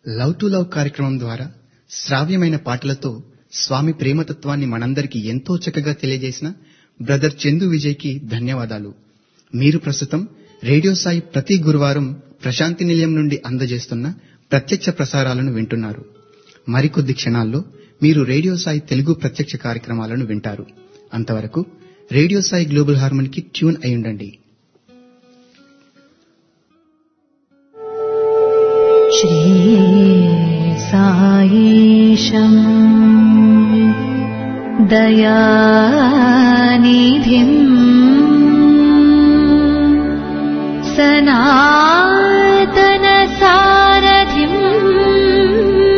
Love to love కార్యక్రమం ద్వారా శ్రావ్యమైన పాటలతో స్వామి ప్రేమతత్వాన్ని మనందరికీ ఎంతో చక్కగా తెలియజేసిన బ్రదర్ చందు విజయ్ కి ధన్యవాదాలు మీరు ప్రస్తుతం రేడియో సాయి ప్రతి గురువారం ప్రశాంతి నిలయం నుండి అందజేస్తున్న ప్రత్యక్ష ప్రసారాలను వింటున్నారు మరికొద్ది క్షణాల్లో మీరు రేడియో సాయి తెలుగు ప్రత్యక్ష కార్యక్రమాలను వింటారు అంతవరకు రేడియో సాయి గ్లోబల్ హార్మోనికి ట్యూన్ అయి ఉండండి श्रीसायीशम् दयानिधिम् सनातनसारथिम्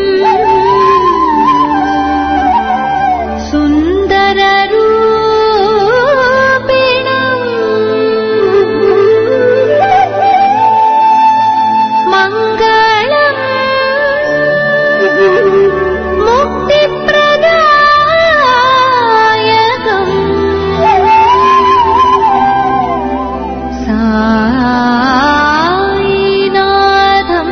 सुन्दररूपिणम् मङ्गलम् मुक्तिप्रदायकम् सायिनाथम्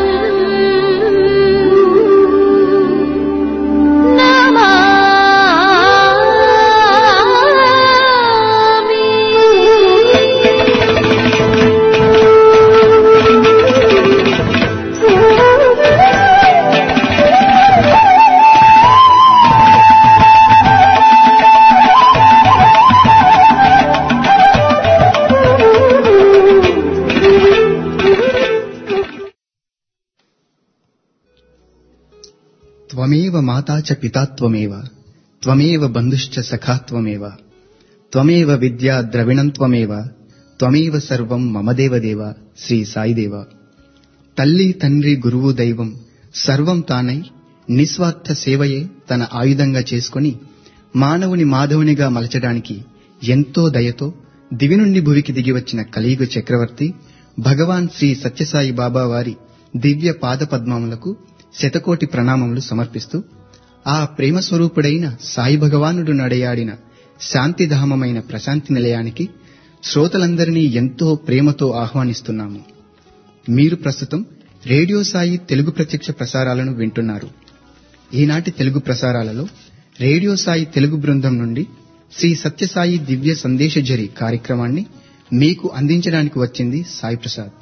త్వమేవ మాతా చ పితా త్వమేవ త్వమేవ బంధుశ్చ సఖా త్వమేవ త్వమేవ విద్యా ద్రవిణం త్వమేవ త్వమేవ సర్వం మమ దేవదేవ శ్రీ సాయిదేవ తల్లి తండ్రి గురువు దైవం సర్వం తానై నిస్వార్థ సేవయే తన ఆయుధంగా చేసుకొని మానవుని మాధవునిగా మలచడానికి ఎంతో దయతో దివి నుండి భువికి దిగివచ్చిన కలియుగ చక్రవర్తి భగవాన్ శ్రీ సత్యసాయి బాబా వారి దివ్య పాద పద్మములకు శతకోటి ప్రణామములు సమర్పిస్తూ ఆ ప్రేమ స్వరూపుడైన సాయి భగవానుడు నడయాడిన శాంతిధామమైన ప్రశాంతి నిలయానికి శ్రోతలందరినీ ఎంతో ప్రేమతో ఆహ్వానిస్తున్నాము మీరు ప్రస్తుతం రేడియో సాయి తెలుగు ప్రత్యక్ష ప్రసారాలను వింటున్నారు ఈనాటి తెలుగు ప్రసారాలలో రేడియో సాయి తెలుగు బృందం నుండి శ్రీ సత్యసాయి దివ్య సందేశజరి కార్యక్రమాన్ని మీకు అందించడానికి వచ్చింది సాయి ప్రసాద్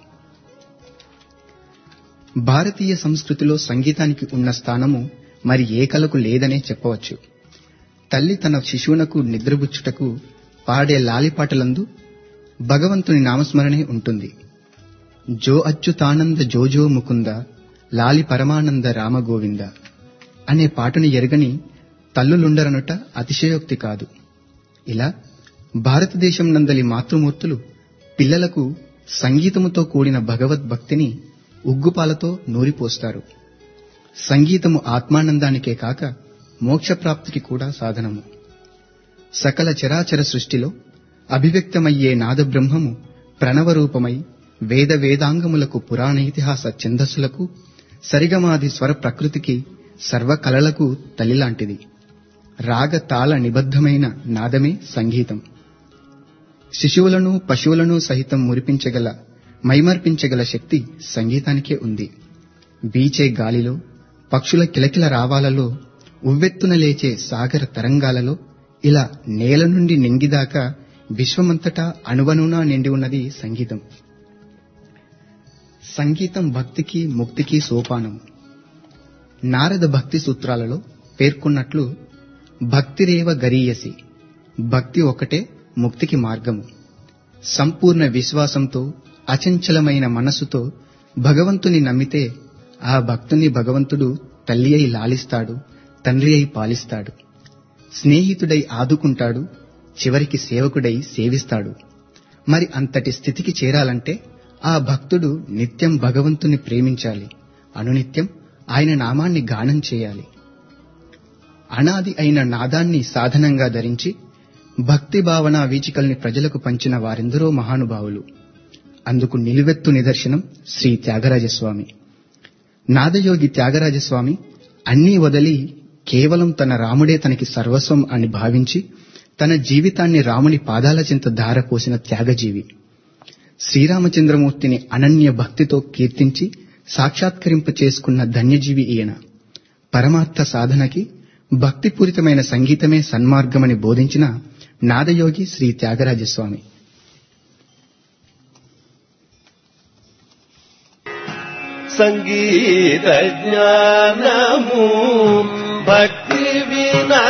భారతీయ సంస్కృతిలో సంగీతానికి ఉన్న స్థానము మరి ఏ కళకు లేదనే చెప్పవచ్చు తల్లి తన శిశువునకు నిద్రబుచ్చుటకు పాడే లాలిపాటలందు భగవంతుని నామస్మరణే ఉంటుంది జో అచ్యుతానంద జోజో ముకుంద లాలి పరమానంద రామ గోవింద అనే పాటను ఎరగని తల్లులుండరనుట అతిశయోక్తి కాదు ఇలా భారతదేశం నందలి మాతృమూర్తులు పిల్లలకు సంగీతముతో కూడిన భగవద్భక్తిని ఉగ్గుపాలతో నూరిపోస్తారు సంగీతము ఆత్మానందానికే కాక మోక్షప్రాప్తికి కూడా సాధనము సకల చరాచర సృష్టిలో అభివ్యక్తమయ్యే నాదబ్రహ్మము ప్రణవరూపమై వేద వేదాంగములకు పురాణేతిహాస ఛందస్సులకు సరిగమాది స్వర ప్రకృతికి సర్వకళలకు తల్లిలాంటిది రాగ తాళ నిబద్ధమైన నాదమే సంగీతం శిశువులను పశువులను సహితం మురిపించగల మైమర్పించగల శక్తి సంగీతానికే ఉంది బీచే గాలిలో పక్షుల కిలకిల రావాలలో ఉవ్వెత్తున లేచే సాగర తరంగాలలో ఇలా నేల నుండి నింగిదాకా విశ్వమంతటా అణువణునా నిండి ఉన్నది సంగీతం సంగీతం భక్తికి ముక్తికి సోపానం నారద భక్తి సూత్రాలలో పేర్కొన్నట్లు భక్తిరేవ గరీయసి భక్తి ఒకటే ముక్తికి మార్గము సంపూర్ణ విశ్వాసంతో అచంచలమైన మనస్సుతో భగవంతుని నమ్మితే ఆ భక్తుని భగవంతుడు తల్లి అయి లాలిస్తాడు తండ్రి అయి పాలిస్తాడు స్నేహితుడై ఆదుకుంటాడు చివరికి సేవకుడై సేవిస్తాడు మరి అంతటి స్థితికి చేరాలంటే ఆ భక్తుడు నిత్యం భగవంతుని ప్రేమించాలి అనునిత్యం ఆయన నామాన్ని గానం చేయాలి అనాది అయిన నాదాన్ని సాధనంగా ధరించి భక్తి భావన వీచికల్ని ప్రజలకు పంచిన వారెందరో మహానుభావులు అందుకు నిలువెత్తు నిదర్శనం శ్రీ త్యాగరాజస్వామి నాదయోగి త్యాగరాజస్వామి అన్నీ వదిలి కేవలం తన రాముడే తనకి సర్వస్వం అని భావించి తన జీవితాన్ని రాముని పాదాల చింత ధారపోసిన త్యాగజీవి శ్రీరామచంద్రమూర్తిని అనన్య భక్తితో కీర్తించి సాక్షాత్కరింప చేసుకున్న ధన్యజీవి ఈయన పరమార్థ సాధనకి భక్తిపూరితమైన సంగీతమే సన్మార్గమని బోధించిన నాదయోగి శ్రీ త్యాగరాజస్వామి సంగీత జ్ఞానము భక్తి వినా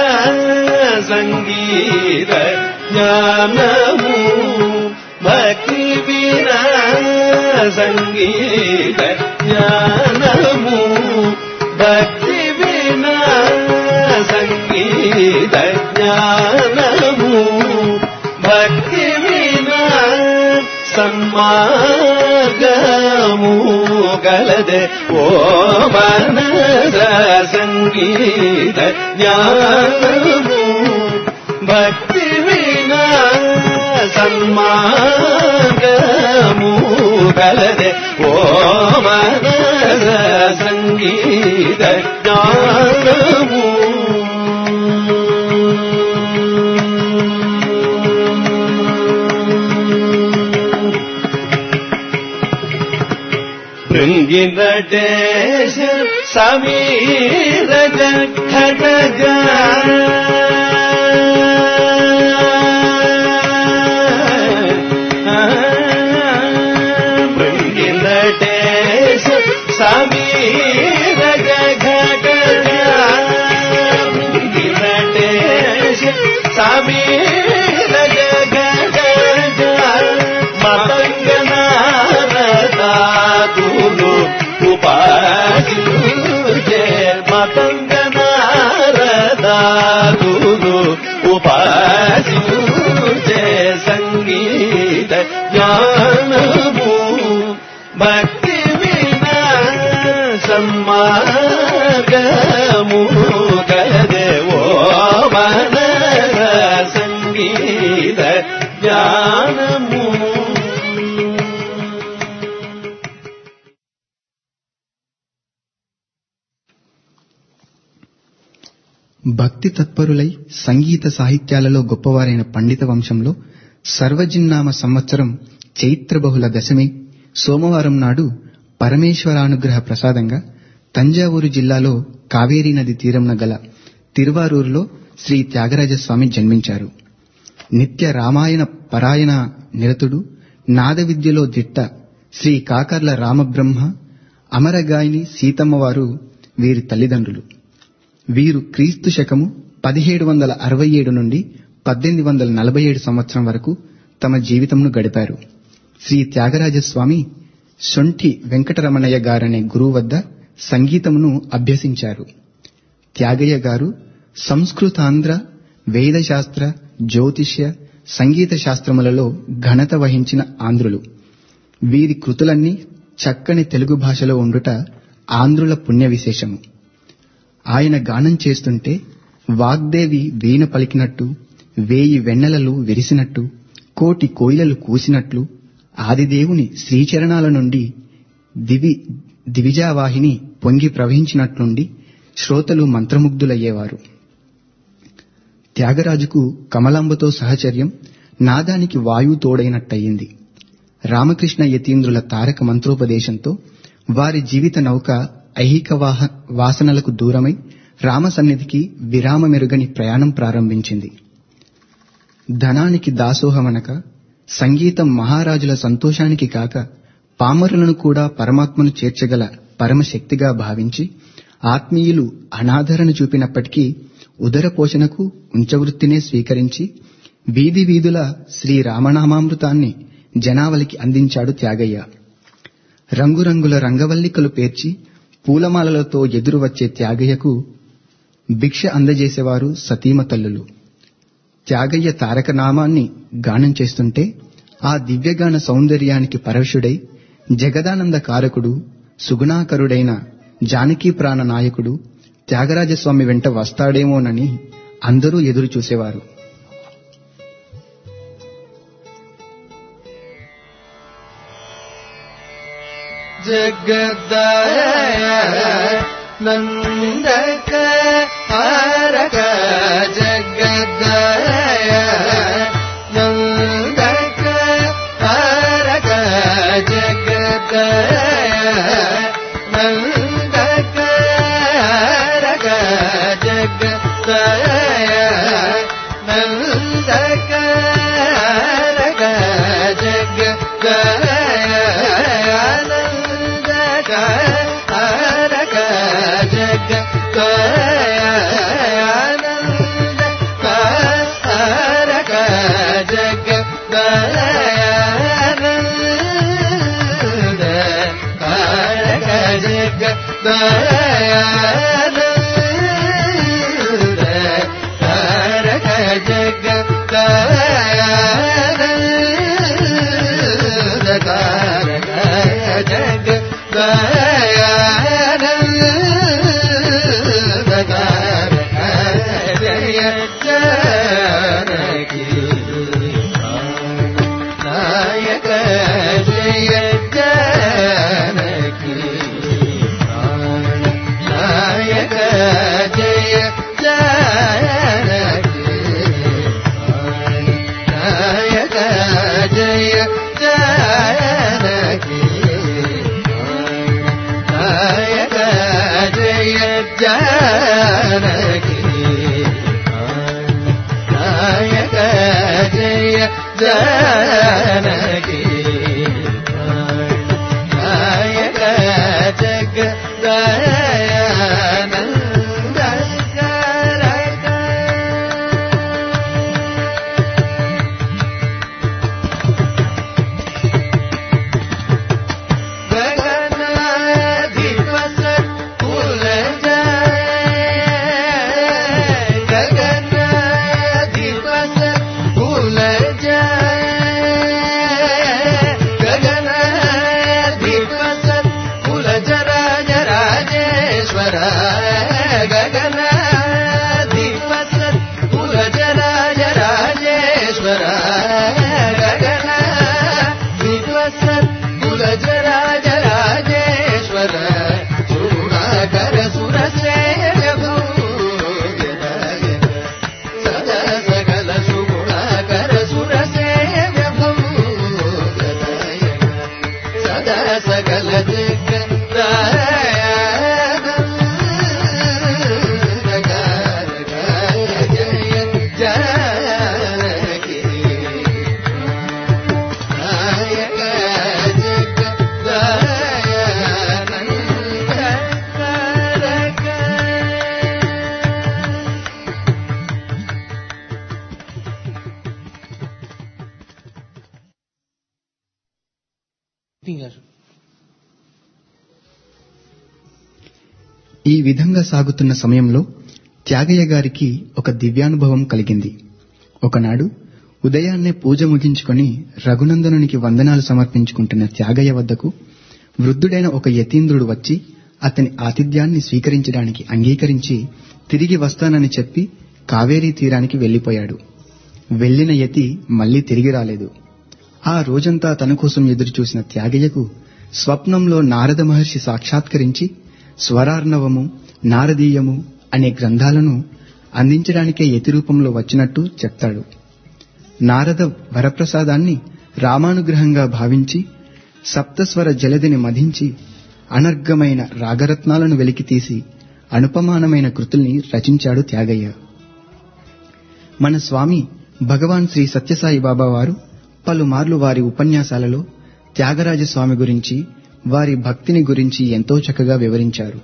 సంగీత జ్ఞానము భక్తి వినా సంగీత జ్ఞానము భక్తి వినా సంగీత జ్ఞానము భక్తి వినా సన్మార్గము గలదే ఓ మనస సంగీత జ్ఞానము భక్తి వినా సన్మార్గము గలదే ఓ మనస సంగీత జ్ఞానము భృంగినటేశ సమీర ఖటగ భృంగినటేశ సమీర ఘటగ భృంగినటేశ సమీర ఘటగ మతంగనారదాదులు ఉపాసించే మతంగనారదాదులు ఉపాసించే సంగీత జ్ఞానము భక్తి వినా సన్మార్గము గదేవో మన సంగీత జ్ఞానము భక్తి తత్పరులై సంగీత సాహిత్యాలలో గొప్పవారైన పండిత వంశంలో సర్వజిన్నామ సంవత్సరం చైత్ర బహుళ దశమి సోమవారం నాడు పరమేశ్వరానుగ్రహ ప్రసాదంగా తంజావూరు జిల్లాలో కావేరీ నది తీరంన గల తిరువారూరులో శ్రీ త్యాగరాజస్వామి జన్మించారు నిత్య రామాయణ పరాయణ నిరతుడు నాద విద్యలో దిట్ట శ్రీ కాకర్ల రామబ్రహ్మ అమరగాయని సీతమ్మవారు వీరి తల్లిదండ్రులు వీరు క్రీస్తు శకము పదిహేడు వందల అరవై ఏడు నుండి పద్దెనిమిది వందల నలభై ఏడు సంవత్సరం వరకు తమ జీవితంను గడిపారు శ్రీ త్యాగరాజస్వామి సొంఠి వెంకటరమణయ్య గారనే గురువు వద్ద సంగీతమును అభ్యసించారు త్యాగయ్య గారు సంస్కృతాంధ్ర వేదశాస్త్ర జ్యోతిష్య సంగీత శాస్త్రములలో ఘనత వహించిన ఆంధ్రులు వీరి కృతులన్నీ చక్కని తెలుగు భాషలో ఉండుట ఆంధ్రుల పుణ్య విశేషము ఆయన గానం చేస్తుంటే వాగ్దేవి వీణ పలికినట్టు వేయి వెన్నెలలు విరిసినట్టు కోటి కోయిలలు కూసినట్లు ఆదిదేవుని శ్రీచరణాల నుండి దివి దివిజావాహిని పొంగి ప్రవహించినట్లుండి శ్రోతలు మంత్రముగ్ధులయ్యేవారు త్యాగరాజుకు కమలాంబతో సహచర్యం నాదానికి వాయువు తోడైనట్టయింది రామకృష్ణ యతీంద్రుల తారక మంత్రోపదేశంతో వారి జీవిత నౌక ఐహిక వాహ వాసనలకు దూరమై రామ సన్నిధికి విరామమెరుగని ప్రయాణం ప్రారంభించింది ధనానికి దాసోహమనక సంగీతం మహారాజుల సంతోషానికి కాక పామరులను కూడా పరమాత్మను చేర్చగల పరమశక్తిగా భావించి ఆత్మీయులు అనాదరణ చూపినప్పటికీ ఉదర పోషణకు ఉంచవృత్తినే స్వీకరించి వీధి వీధుల శ్రీ రామనామామృతాన్ని జనావలికి అందించాడు త్యాగయ్య రంగురంగుల రంగవల్లికలు పేర్చి పూలమాలలతో ఎదురు వచ్చే త్యాగయ్యకు భిక్ష అందజేసేవారు సతీమ తల్లులు త్యాగయ్య తారకనామాన్ని గానం చేస్తుంటే ఆ దివ్యగాన సౌందర్యానికి పరవశుడై జగదానంద కారకుడు సుగుణాకరుడైన జానకీ ప్రాణ నాయకుడు త్యాగరాజస్వామి వెంట వస్తాడేమోనని అందరూ ఎదురు చూసేవారు జగదయ నందక హరక జగదయ నందక హరక జగదయ నాయక జయ జానకి నాయక జయ జానకి నాయక జయ జానకి నాయక జయ జానకి నాయక జయ జానకి నాయక జగ దయానంద గగనాధిపస కుల గగనాధిపస కుల గగనాధిపస కుల జరాజ రాజేశ్వర గగనాధిపస కుల జరాజ రాజేశ్వర గగనాధిపస కుల జరాజ రాజేశ్వర చూడాకర సురసేయ భూగరాయ సదా సకల సుగుణాకర సురసేయ భూగరాయ సదా సకల జయ జానకి నాయక జగదానంద ఈ విధంగా సాగుతున్న సమయంలో త్యాగయ్య గారికి ఒక దివ్యానుభవం కలిగింది ఒకనాడు ఉదయాన్నే పూజ ముగించుకొని రఘునందనునికి వందనాలు సమర్పించుకుంటున్న త్యాగయ్య వద్దకు వృద్ధుడైన ఒక యతీంద్రుడు వచ్చి అతని ఆతిథ్యాన్ని స్వీకరించడానికి అంగీకరించి తిరిగి వస్తానని చెప్పి కావేరీ తీరానికి వెళ్లిపోయాడు వెళ్లిన యతి మళ్లీ తిరిగి రాలేదు ఆ రోజంతా తన కోసం ఎదురుచూసిన త్యాగయ్యకు స్వప్నంలో నారద మహర్షి సాక్షాత్కరించి స్వరార్ణవము నారదీయము అనే గ్రంథాలను అందించడానికే యతి రూపంలో వచ్చినట్టు చెప్తాడు నారద వరప్రసాదాన్ని రామానుగ్రహంగా భావించి సప్తస్వర జలదిని మధించి అనర్గమైన రాగరత్నాలను వెలికితీసి అనుపమానమైన కృతుల్ని రచించాడు త్యాగయ్య మన స్వామి భగవాన్ శ్రీ సత్యసాయి బాబా వారు పలుమార్లు వారి ఉపన్యాసాలలో త్యాగరాజ స్వామి గురించి వారి భక్తిని గురించి ఎంతో చక్కగా వివరించారు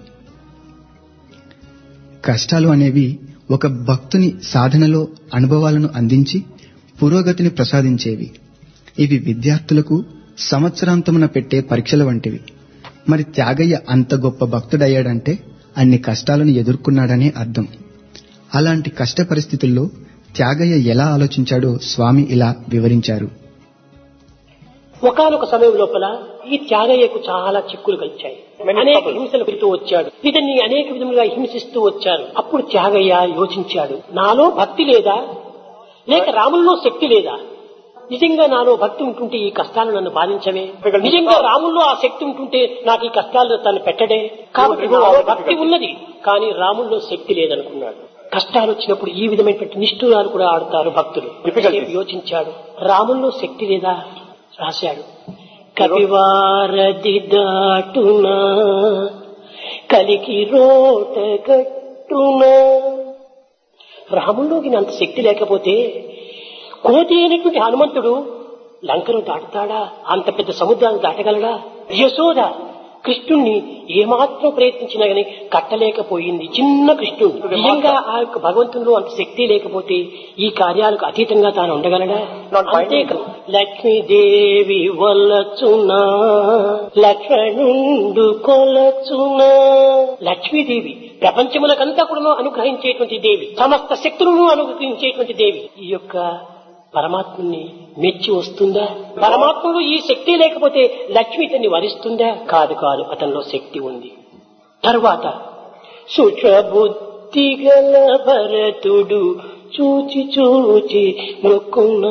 కష్టాలు అనేవి ఒక భక్తుని సాధనలో అనుభవాలను అందించి పురోగతిని ప్రసాదించేవి ఇవి విద్యార్థులకు సంవత్సరాంతమున పెట్టే పరీక్షల వంటివి మరి త్యాగయ్య అంత గొప్ప భక్తుడయ్యాడంటే అన్ని కష్టాలను ఎదుర్కొన్నాడనే అర్థం అలాంటి కష్ట పరిస్థితుల్లో త్యాగయ్య ఎలా ఆలోచించాడో స్వామి ఇలా వివరించారు ఒకనొక సమయం లోపల ఈ త్యాగయ్యకు చాలా చిక్కులు కలిచాయి అనేక హింసలు పెడుతూ వచ్చాడు ఇతన్ని అనేక విధములుగా హింసిస్తూ వచ్చారు అప్పుడు త్యాగయ్య యోచించాడు నాలో భక్తి లేదా లేక రాముల్లో శక్తి లేదా నిజంగా నాలో భక్తి ఉంటుంటే ఈ కష్టాలు నన్ను బాధించవే నిజంగా రాముల్లో ఆ శక్తి ఉంటుంటే నాకు ఈ కష్టాలు తను పెట్టడే కాబట్టి నాలో భక్తి ఉన్నది కానీ రాముల్లో శక్తి లేదనుకున్నాడు కష్టాలు వచ్చినప్పుడు ఈ విధమైనటువంటి నిష్ఠూరాలు కూడా ఆడుతారు భక్తులు కాసేపు యోచించాడు రాముల్లో శక్తి లేదా రాశాడు కవివారది దాటునా కలికి రోట గట్టునా రాముల్లోకి అంత శక్తి లేకపోతే కోతి అయినటువంటి హనుమంతుడు లంకను దాటుతాడా అంత పెద్ద సముద్రాన్ని దాటగలడా యశోద కృష్ణుణ్ణి ఏమాత్రం ప్రయత్నించినా గానీ కట్టలేకపోయింది చిన్న కృష్ణుడు నిజంగా ఆ యొక్క భగవంతునిలో అంత శక్తి లేకపోతే ఈ కార్యాలకు అతీతంగా తాను ఉండగలడా అంతేకాదు లక్ష్మీదేవి వల్లచునా లక్ష్మణుండు కొలచునా లక్ష్మీదేవి ప్రపంచములకంతా కూడా అనుగ్రహించేటువంటి దేవి సమస్త శక్తులను అనుగ్రహించేటువంటి దేవి ఈ యొక్క పరమాత్మని మెచ్చి వస్తుందా పరమాత్మలో ఈ శక్తి లేకపోతే లక్ష్మి ఇతన్ని వరిస్తుందా కాదు కాదు అతనిలో శక్తి ఉంది తర్వాత సుషబుద్ధి గల భరతుడు చూచి చూచి మొక్కున్నా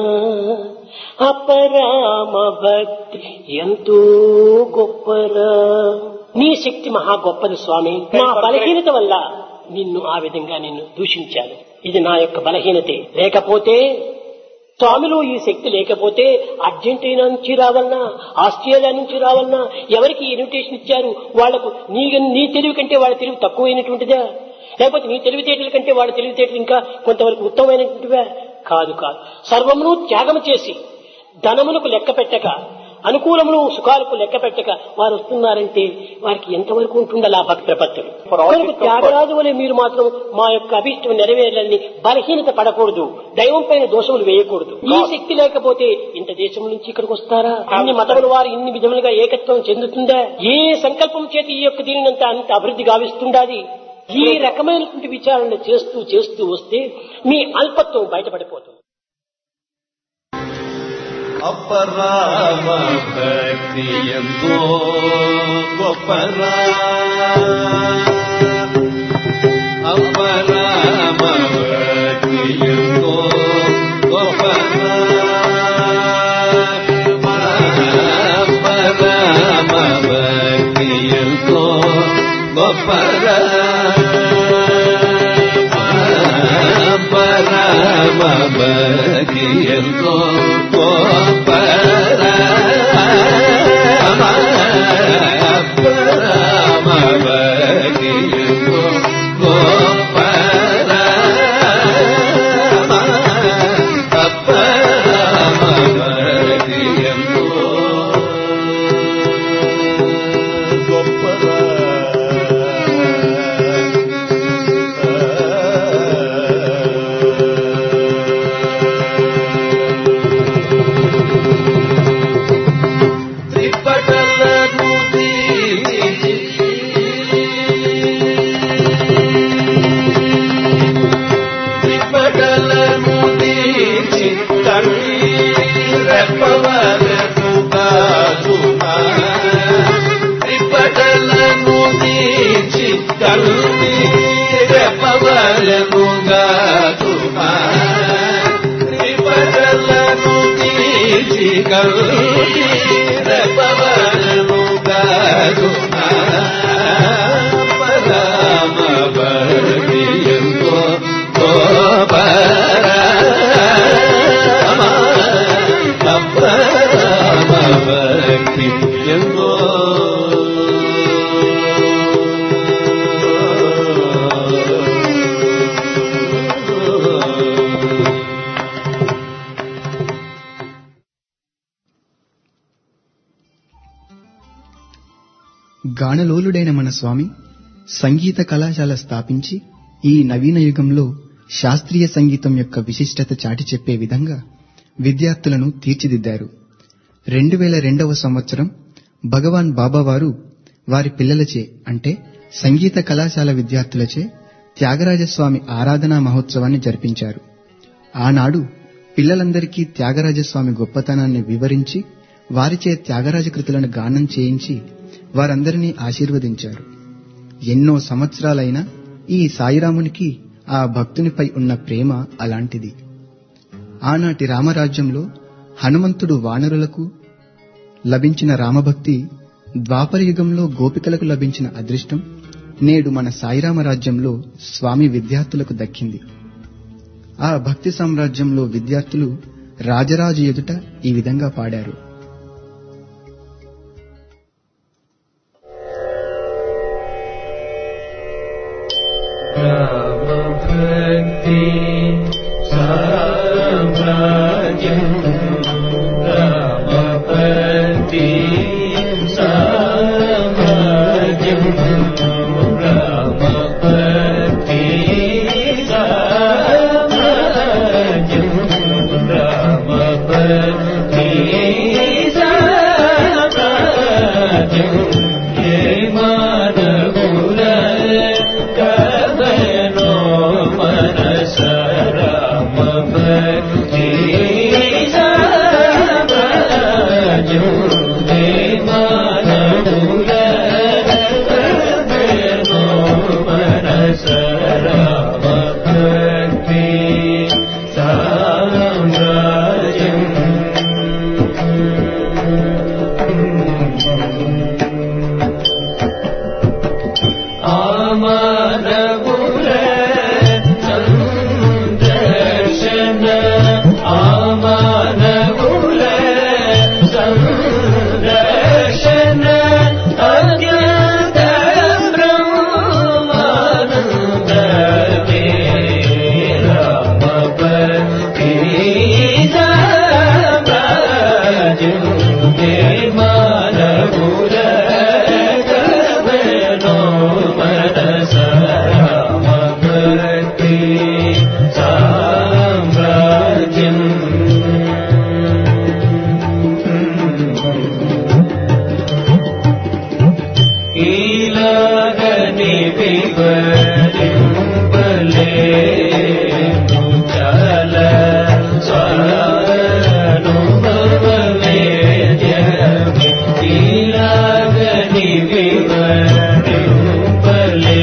అపరామ భక్తి ఎంతో గొప్పరా నీ శక్తి మహా గొప్పది స్వామి నా బలహీనత వల్ల నిన్ను ఆ విధంగా నిన్ను దూషించాను ఇది నా యొక్క బలహీనతే లేకపోతే స్వామిలో ఈ శక్తి లేకపోతే అర్జెంటీనా నుంచి రావాలన్నా ఆస్ట్రేలియా నుంచి రావాలన్నా ఎవరికి ఇన్విటేషన్ ఇచ్చారు వాళ్లకు నీ నీ తెలివి కంటే వాళ్ళ తెలివి తక్కువైనటువంటిదా లేకపోతే నీ తెలివితేటల కంటే వాళ్ళ తెలివితేటలు ఇంకా కొంతవరకు ఉత్తమమైనటువంటివా కాదు కాదు సర్వమును త్యాగం చేసి ధనములకు లెక్క పెట్టక అనుకూలములు సుఖాలకు లెక్క పెట్టక వారు వస్తున్నారంటే వారికి ఎంతవరకు ఉంటుండాలి ఆ భక్తి ప్రపత్తులు కనుక త్యాగరాజు వలె మీరు మాత్రం మా యొక్క అభిష్టం నెరవేరాలని బలహీనత పడకూడదు దైవం పైన దోషములు వేయకూడదు ఈ శక్తి లేకపోతే ఇంత దేశం నుంచి ఇక్కడికి వస్తారా అన్ని మతముల వారు ఇన్ని విధములుగా ఏకత్వం చెందుతుందా ఏ సంకల్పం చేతి ఈ యొక్క దీనినంతా అంత అభివృద్ధి గావిస్తుండాది ఈ రకమైనటువంటి విచారణ చేస్తూ చేస్తూ వస్తే మీ అల్పత్వం బయటపడిపోతుంది అపరామ భక్తి ఎంతో గొప్పరా అపరామ భక్తి ఎంతో గొప్పరా అపరామ భక్తి ఎంతో గొప్పరా పరమ భక్తి ఎంతో గొప్పరా పరమ భక్తి ఎంతో గొప్పరా పరమ భక్తి ఎంతో గొప్పరా త్రిపటలను తీసి త్రిపటలను తీసి తల్లి రెప్పవలను కాదుమా త్రిపటలను తీసి తల్లి రెప్పవలను కాదుమా త్రిపటలను తీసి కల్లి రెప్పవలను కాదుమా పరమ భక్తి ఎంతో గోపరా పరమ భక్తి ఎంతో గానలోలుడైన మన స్వామి సంగీత కళాశాల స్థాపించి ఈ నవీన యుగంలో శాస్త్రీయ సంగీతం యొక్క విశిష్టత చాటి చెప్పే విధంగా విద్యార్థులను తీర్చిదిద్దారు రెండు వేల రెండవ సంవత్సరం భగవాన్ బాబావారు వారి పిల్లలచే అంటే సంగీత కళాశాల విద్యార్థులచే త్యాగరాజస్వామి ఆరాధనా మహోత్సవాన్ని జరిపించారు ఆనాడు పిల్లలందరికీ త్యాగరాజస్వామి గొప్పతనాన్ని వివరించి వారిచే త్యాగరాజ కృతులను గానం చేయించి వారందరినీ ఆశీర్వదించారు ఎన్నో సంవత్సరాలైనా ఈ సాయిరామునికి ఆ భక్తునిపై ఉన్న ప్రేమ అలాంటిది ఆనాటి రామరాజ్యంలో హనుమంతుడు వానరులకు లభించిన రామభక్తి ద్వాపర యుగంలో గోపికలకు లభించిన అదృష్టం నేడు మన సాయిరామ రాజ్యంలో స్వామి విద్యార్థులకు దక్కింది ఆ భక్తి సామ్రాజ్యంలో విద్యార్థులు రాజరాజు ఎదుట ఈ విధంగా పాడారు భక్తి సామ్రాజ్యం రామ భక్తి సామ్రాజ్యం రామభక్తి సామ్రాజ్యం ఆమరపుర సందర్శన ఆమరపుర సందర్శన అత్యంత బ్రహ్మానందమే రామభక్తి సామ్రాజ్యం నిర్మలపుర కవనో మనస రామభక్తి సామ్రాజ్యం ఈలాగని వివరింపలే ముచల స్వనుభవమే ఈలాగని వివరింపలే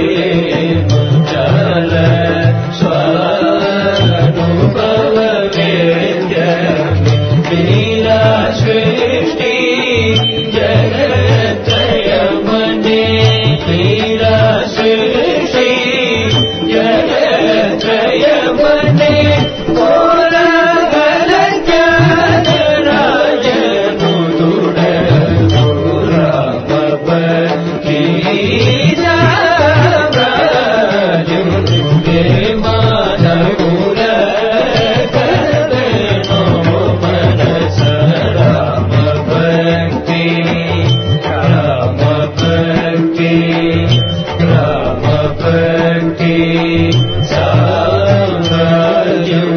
ముచల స్వనుభవమే లీలా సృష్టి జగత్రయమనే లీలా సృష్టి జగత్రయమనే కోరగల జ్ఞానరాజనుతుడ రామభక్తి సామ్రాజ్యం దే మానవుల కదనో మనస రామభక్తి రామభక్తి రామభక్తి సామ్రాజ్యం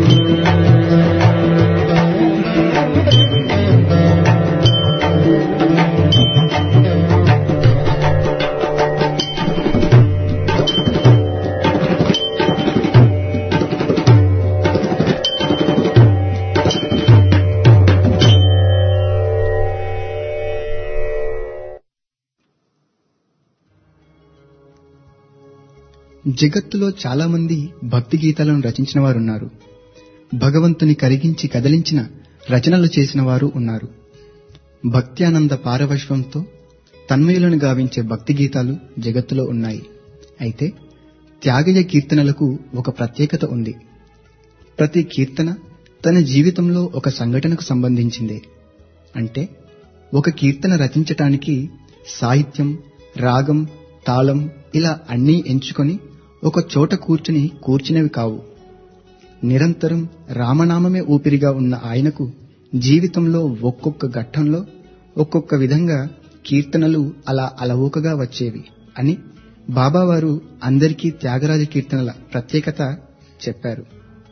జగత్తులో చాలా మంది భక్తి గీతాలను రచించిన వారున్నారు భగవంతుని కరిగించి కదిలించిన రచనలు చేసిన వారు ఉన్నారు భక్త్యానంద పారవశ్వంతో తన్మయులను గావించే భక్తి గీతాలు జగత్తులో ఉన్నాయి అయితే త్యాగయ్య కీర్తనలకు ఒక ప్రత్యేకత ఉంది ప్రతి కీర్తన తన జీవితంలో ఒక సంఘటనకు సంబంధించిందే అంటే ఒక కీర్తన రచించటానికి సాహిత్యం రాగం తాళం ఇలా అన్నీ ఎంచుకొని ఒక చోట కూర్చుని కూర్చునేవి కావు నిరంతరం రామనామమే ఊపిరిగా ఉన్న ఆయనకు జీవితంలో ఒక్కొక్క ఘట్టంలో ఒక్కొక్క విధంగా కీర్తనలు అలా అలవోకగా వచ్చేవి అని బాబావారు అందరికీ త్యాగరాజ కీర్తనల ప్రత్యేకత చెప్పారు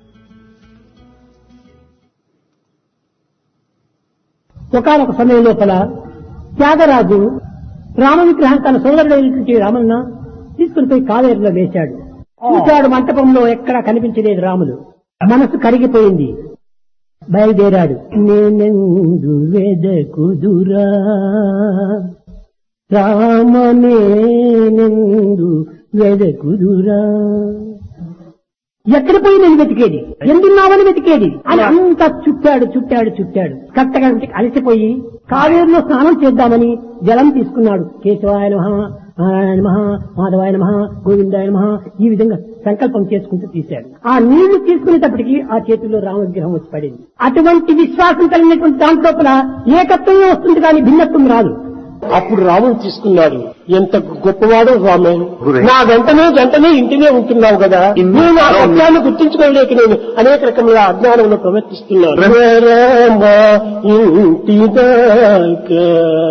ఒకనొక సమయం లోపల త్యాగరాజు రామ విగ్రహం తన సోదరుడైనటువంటి రామన్న తీసుకుని పోయి కావేరులో వేశాడు చూశాడు మంటపంలో ఎక్కడా కనిపించలేదు రాములు మనసు కరిగిపోయింది బయలుదేరాడు నేనెందు వెదకుదురా రామనేనెందు వెదకుదురా ఎక్కడ పోయి నేను వెతికేది ఎందున్నావని వెతికేది అని అంతా చుట్టాడు చుట్టాడు చుట్టాడు కట్టగా అలసిపోయి కావేరులో స్నానం చేద్దామని జలం తీసుకున్నాడు కేశవాయ నమ నారాయణ నమ మాధవాయ నమ గోవిందాయ నమ ఈ విధంగా సంకల్పం చేసుకుంటూ తీశాడు ఆ నీళ్లు తీసుకునేటప్పటికి ఆ చేతిలో రామ విగ్రహం వచ్చి పడింది అటువంటి విశ్వాసం కలిగినటువంటి దాంట్లోపల ఏకత్వమే వస్తుంది కానీ భిన్నత్వం రాదు అప్పుడు రాముడు తీసుకున్నాడు ఎంత గొప్పవాడు రామే నా వెంటనే వెంటనే ఇంటినే ఉంటున్నావు కదా నేను ఆ సత్యాన్ని గుర్తించుకోలేక నేను అనేక రకముల అజ్ఞానంలో ప్రవర్తిస్తున్నాను రామ ఇంటి దాకా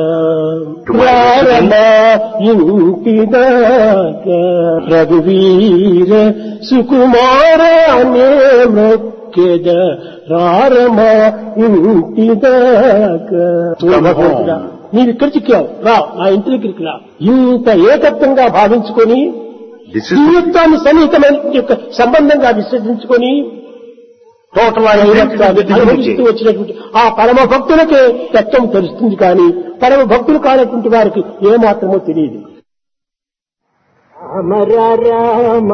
రామ ఇంటి దాకా రఘువీర సుకుమార అనే మొక్కెద రారమ ఇంటి దాకా భగవంతుడా నీవు ఇక్కడ చిక్కావు రా నా ఇంటి దగ్గరికి రా ఇంత ఏకత్వంగా భావించుకొని జీవితాన్ని సన్నిహితమైన యొక్క సంబంధంగా విశ్వసించుకొని టోటల్ అనుభవిస్తూ వచ్చినటువంటి ఆ పరమ భక్తులకే తత్వం తెలుస్తుంది కానీ పరమ భక్తులు కానటువంటి వారికి ఏమాత్రమో తెలియదు రామ రామ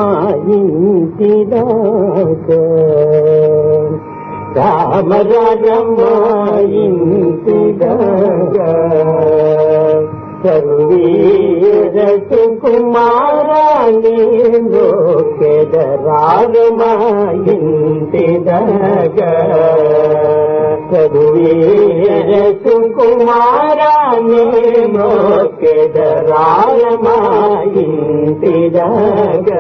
ఇంటిదాకా రామ రామ ఇంటిదాకా సర్వీరసు కుమారాణి లోకెద రాగమ ఇంటిదాకా సర్వీరసు కుమారాణి లోకెద రాగమ ఇంటిదాకా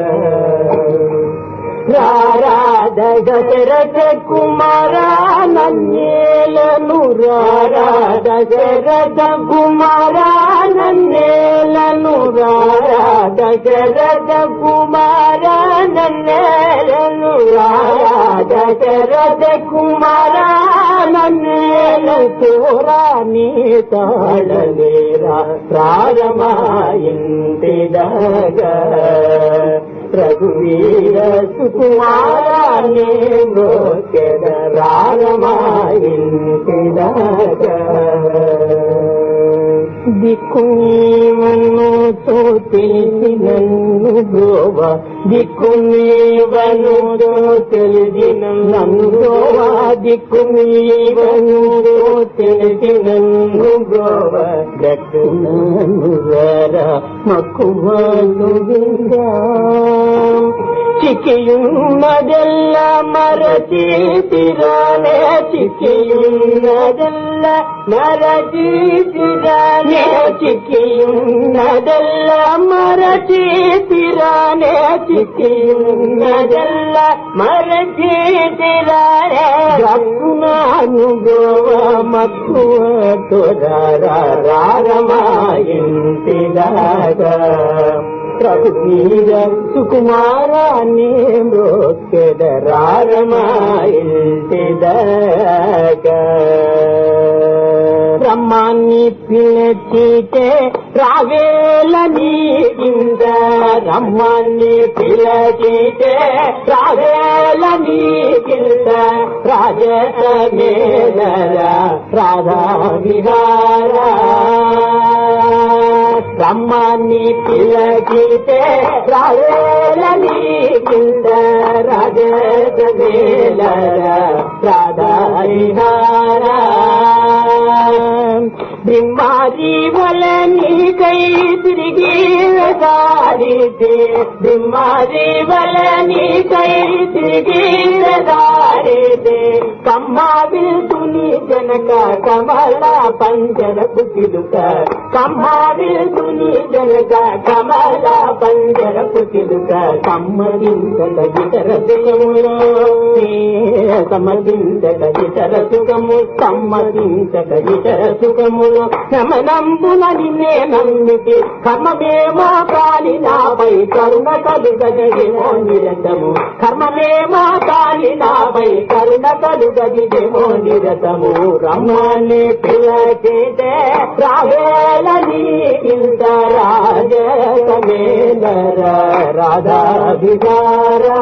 రారాధ దశరథ కుమార నన్నేలను రారాధ దశరథ కుమార నన్నేలను రారాధ దశరథ కుమార నన్నేలను రారాధ దశరథ కుమార నన్నేలు తోరాని తాళలేరా ప్రారమాయింటిదగా రఘువీర సుకుమారాన్ని మోకెద రాగమాయింటిదగా దిక్కు నీవను తో తెలిసి నన్ను బ్రోవ దిక్కు నీవను తో తెలిసి నన్ను బ్రోవ దిక్కు నీవను తో తెలిసి నన్ను బ్రోవ గట్టు నన్ను రారా మక్కువను విందా చిక్కియున్నదెల్ల మరచి తిరానే చిక్కియున్నదెల్ల మరచి తిరానే చిక్కియున్నదెల్ల మరచి తిరానే చిక్కియున్నదెల్ల మరచి తిరానే గక్కునాను గోవ మక్కువ తొరారా రారమాయింటిదాగా ప్రభువీర సుకుమారాన్ని మృక్కెద రారమాయింటిదాగా బ్రహ్మాన్ని పిలచితే రావేలని కింద రమ్మాన్ని పిలచితే రావేలని కింద రాజత మేలరా రాధా విహారా బ్రహ్మాన్ని పిలచితే రావేలని కింద రాజత మేలరా రాధా విహారా బ్రహ్మాది వలని కై తిరిగి దారితే బ్రహ్మాది వలని కై తిరిగి దారితే కమ్మా విల్తుని జనక కమల పంజరపు చిలుక కమ్మా విల్తుని జనక కమల పంజరపు చిలుక కమ్మదించట గిటర సుఖములో సమ్మదించట గిటర సుఖము సమ్మదించట గిటర సుఖములో శమనంబున నిన్నే నమ్మితి కర్మమేమో కాలి నాపై కరుణ కలుగదేమో నిరతము కర్మమేమో కాలి నాపై కరుణ కలుగదిదేమో నిరతము రమ్మని పిలచితే రావేలని ఇంత రాజమేలర రాధా విహారా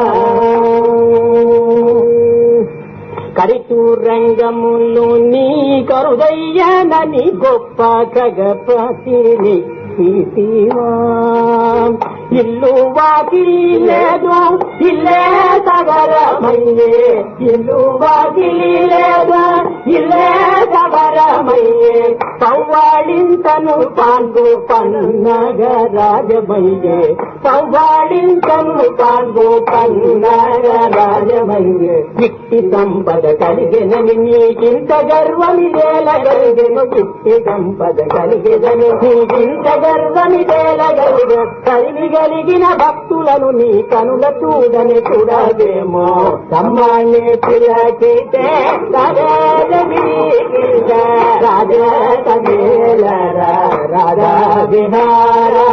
కరిచూరంగములు నీ కరుదయ్యనని గొప్ప ఖగపతిని సీతివా ఇల్లు వాకి లేదు ఇల్లే సగరమయ్యే ఇల్లు వాకి లేదు ఇల్లే సగరమయ్యే పవ్వాడింతను పాండు పన్నగ రాజమయ్యే పవ్వాడింతను పాండు పన్నగ రాజమయ్యే ఇట్టి సంపద కలిగినని నీకింత గర్వమిదేలగలిగెను ఇట్టి సంపద కలిగినని నీకింత గర్వమిదేలగలిగె కలిగి కలిగిన భక్తులను నీ కనుల చూడని చూడవేమో సమ్మాన్ని పిలచితే రాజా రాధా విహారా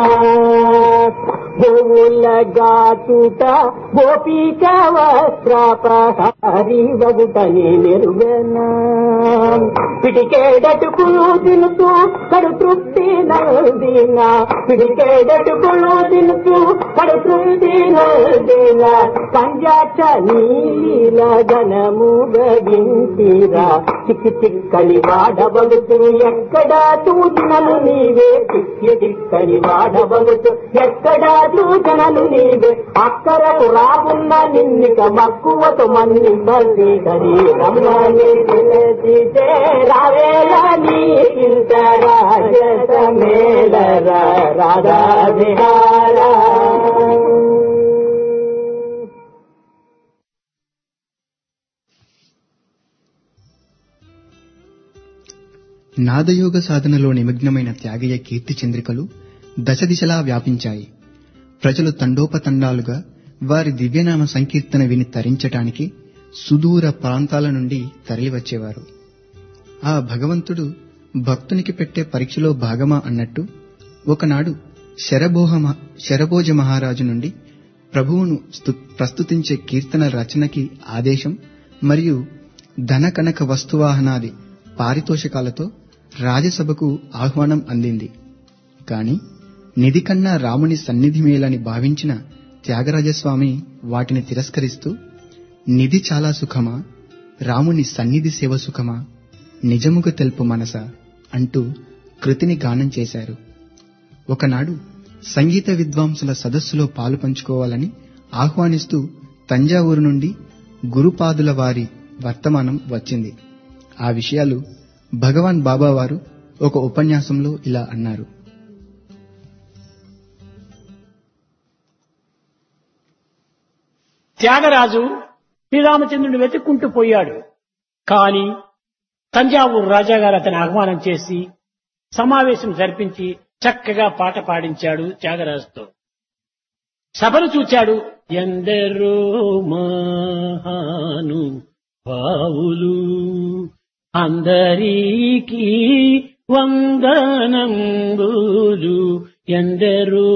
భూముల గాచుట గోపిక వస్త్రాపహారి వగుటని నిరుగనా పిడికేడటుకులు తినుతూ కడు తృప్తి నందిన పిడికేడటుకులు తినుతూ కడు తృప్తి నందిన చేసేల పంజాచ నీల గణము గగించిరా చిక్కి చిక్కని వాడబడుతు ఎక్కడా సూచనలు నీవే చిక్కి చిక్కని వాడబడుతు ఎక్కడా సూచనలు నీవే అక్కరకు రాకున్న నిన్నిక మక్కువతో మన్ని బల్లి హరి రమ్మని పిలిచితే రావేలా నీ ఇంత రాజస మేళరా రాధా విహారా నాదయోగ సాధనలో నిమగ్నమైన త్యాగయ్య కీర్తి చంద్రికలు దశ దిశలా వ్యాపించాయి ప్రజలు తండోపతండాలుగా వారి దివ్యనామ సంకీర్తన విని తరించటానికి సుదూర ప్రాంతాల నుండి తరలివచ్చేవారు ఆ భగవంతుడు భక్తునికి పెట్టే పరీక్షలో భాగమా అన్నట్టు ఒకనాడు శరభోహ మ- శరభోజ మహారాజు నుండి ప్రభువును స్తు- ప్రస్తుతించే కీర్తన రచనకి ఆదేశం మరియు ధన కనక వస్తువాహనాది పారితోషికాలతో రాజసభకు ఆహ్వానం అందింది కాని నిధి కన్నా రాముని సన్నిధి మేలని భావించిన త్యాగరాజస్వామి వాటిని తిరస్కరిస్తూ నిధి చాలా సుఖమా రాముని సన్నిధి సేవ సుఖమా నిజముగా తెలుపు మనస అంటూ కృతిని గానం చేశారు ఒకనాడు సంగీత విద్వాంసుల సదస్సులో పాలు పంచుకోవాలని ఆహ్వానిస్తూ తంజావూరు నుండి గురుపాదుల వారి వర్తమానం వచ్చింది ఆ విషయాలు భగవాన్ బాబా వారు ఒక ఉపన్యాసంలో ఇలా అన్నారు త్యాగరాజు శ్రీరామచంద్రుని వెతుక్కుంటూ పోయాడు కాని తంజావూరు రాజాగారు అతని ఆహ్వానం చేసి సమావేశం జరిపించి చక్కగా పాట పాడించాడు త్యాగరాజుతో సభను చూచాడు ఎందరో మహాను భావులు అందరికీ వందనంబులు ఎందరో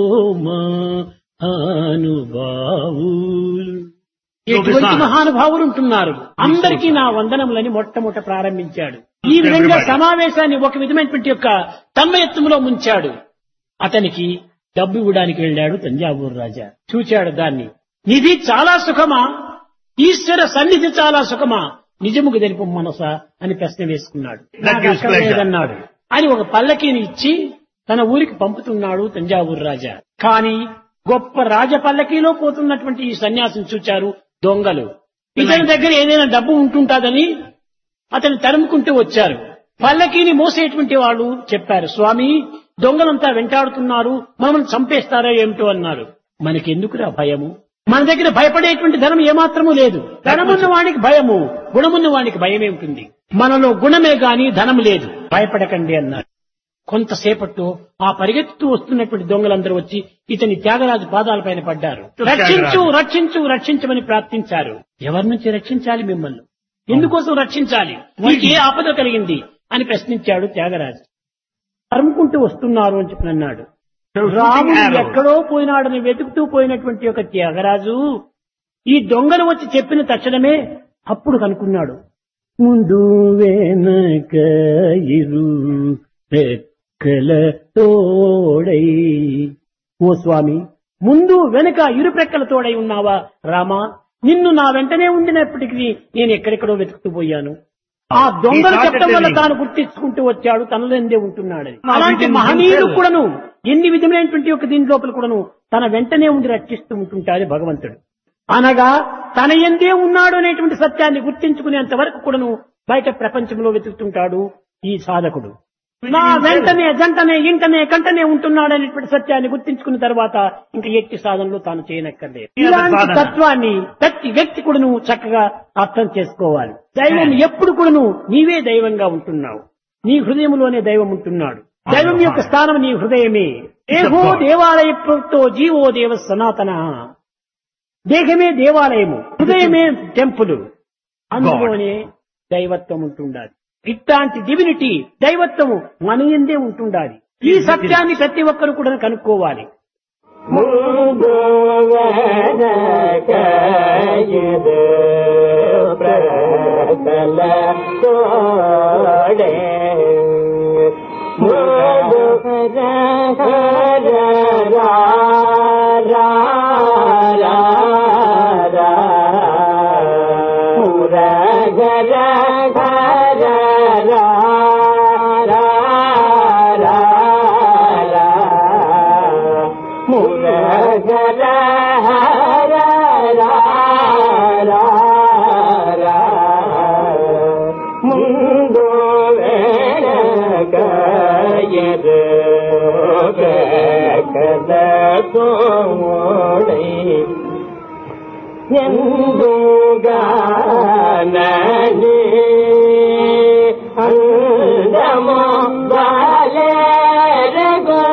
మహానుభావులు ఎటువంటి మహానుభావులు ఉంటున్నారు అందరికీ నా వందనములని మొట్టమొదట ప్రారంభించాడు ఈ విధంగా సమావేశాన్ని ఒక విధమైనటువంటి యొక్క తన్మయత్వంలో ముంచాడు అతనికి డబ్బు ఇవ్వడానికి వెళ్ళాడు తంజావూరు రాజా చూచాడు దాన్ని నిధి చాలా సుఖమా ఈశ్వర సన్నిధి చాలా సుఖమా నిజముకు తెలుపు మనసా అని ప్రశ్న వేసుకున్నాడు నాకు gives అక్కర్లేదన్నాడు. pleasure. అన్నాడు అని ఒక పల్లకీని ఇచ్చి తన ఊరికి పంపుతున్నాడు తంజావూరు రాజా కానీ గొప్ప రాజ పల్లకీలో పోతున్నటువంటి ఈ సన్యాసిని చూచారు దొంగలు ఇతని దగ్గర ఏదైనా డబ్బు ఉంటుంటాదని అతను తరుముకుంటూ వచ్చారు పల్లకీని మోసేటువంటి వాళ్ళు చెప్పారు స్వామి దొంగలంతా వెంటాడుతున్నారు మనల్ని చంపేస్తారా ఏమిటో అన్నారు మనకెందుకురా భయము మన దగ్గర భయపడేటువంటి ధనం ఏమాత్రము లేదు ధనమున్న వాడికి భయము గుణమున్న వాడికి భయమే ఉంటుంది మనలో గుణమే గాని ధనం లేదు భయపడకండి అన్నారు కొంతసేపట్లో ఆ పరిగెత్తుతూ వస్తున్నటువంటి దొంగలందరూ వచ్చి ఇతని త్యాగరాజు పాదాలపైన పడ్డారు రక్షించు రక్షించు రక్షించమని ప్రార్థించారు ఎవరి నుంచి రక్షించాలి మిమ్మల్ని ఎందుకోసం రక్షించాలి మీకు ఏ ఆపద కలిగింది అని ప్రశ్నించాడు త్యాగరాజు తరుముకుంటూ వస్తున్నారు అని చెప్పి అన్నాడు రాముడు ఎక్కడో పోయినాడని వెతుకుతూ పోయినటువంటి ఒక త్యాగరాజు ఈ దొంగలు వచ్చి చెప్పిన తక్షణమే అప్పుడు కనుక్కున్నాడు ముందు వెనక ఇరు రెక్కల తోడై ఓ స్వామి ముందు వెనక ఇరు ప్రక్కల తోడై ఉన్నావా రామా నిన్ను నా వెంటనే ఉండినప్పటికీ నేను ఎక్కడెక్కడో వెతుకుతూ పోయాను ఆ దొంగలు చెప్పడం వల్ల తాను గుర్తించుకుంటూ వచ్చాడు తనలో ఎందే ఉంటున్నాడని అలాంటి మహనీయుడు కూడాను ఎన్ని విధమైనటువంటి ఒక దీని లోపల కూడాను తన వెంటనే ఉండి రక్షిస్తూ ఉంటుంటాడు భగవంతుడు అనగా తన ఎందే ఉన్నాడు అనేటువంటి సత్యాన్ని గుర్తించుకునేంత వరకు కూడాను బయట ప్రపంచంలో వెతుకుతుంటాడు ఈ సాధకుడు నా వెంటనే జంటనే ఇంటనే కంటనే ఉంటున్నాడు అనేటువంటి సత్యాన్ని గుర్తించుకున్న తర్వాత ఇంకా ఎట్టి సాధనలు తాను చేయనక్కర్లేదు ఇలాంటి సాధన. తత్వాన్ని ప్రతి వ్యక్తి కూడాను చక్కగా అర్థం చేసుకోవాలి దైవం ఎప్పుడు కూడాను నీవే దైవంగా ఉంటున్నావు నీ హృదయంలోనే దైవం ఉంటున్నాడు దైవం యొక్క స్థానం నీ హృదయమే దేహో దేవాలయ ప్రోక్తో జీవో దేవ సనాతన దేహమే దేవాలయము హృదయమే టెంపుల్ అందులోనే దైవత్వం ఉంటుండాలి ఇట్లాంటి డివినిటీ దైవత్వము మన ఎందే ఉంటుండాలి ఈ సత్యాన్ని ప్రతి ఒక్కరు కూడా కనుక్కోవాలి ముందు వెనక ఇరు ప్రక్కల తోడే ముందు హర హర రా రా రా తోడై ఎందుగానని అందము బాలరగో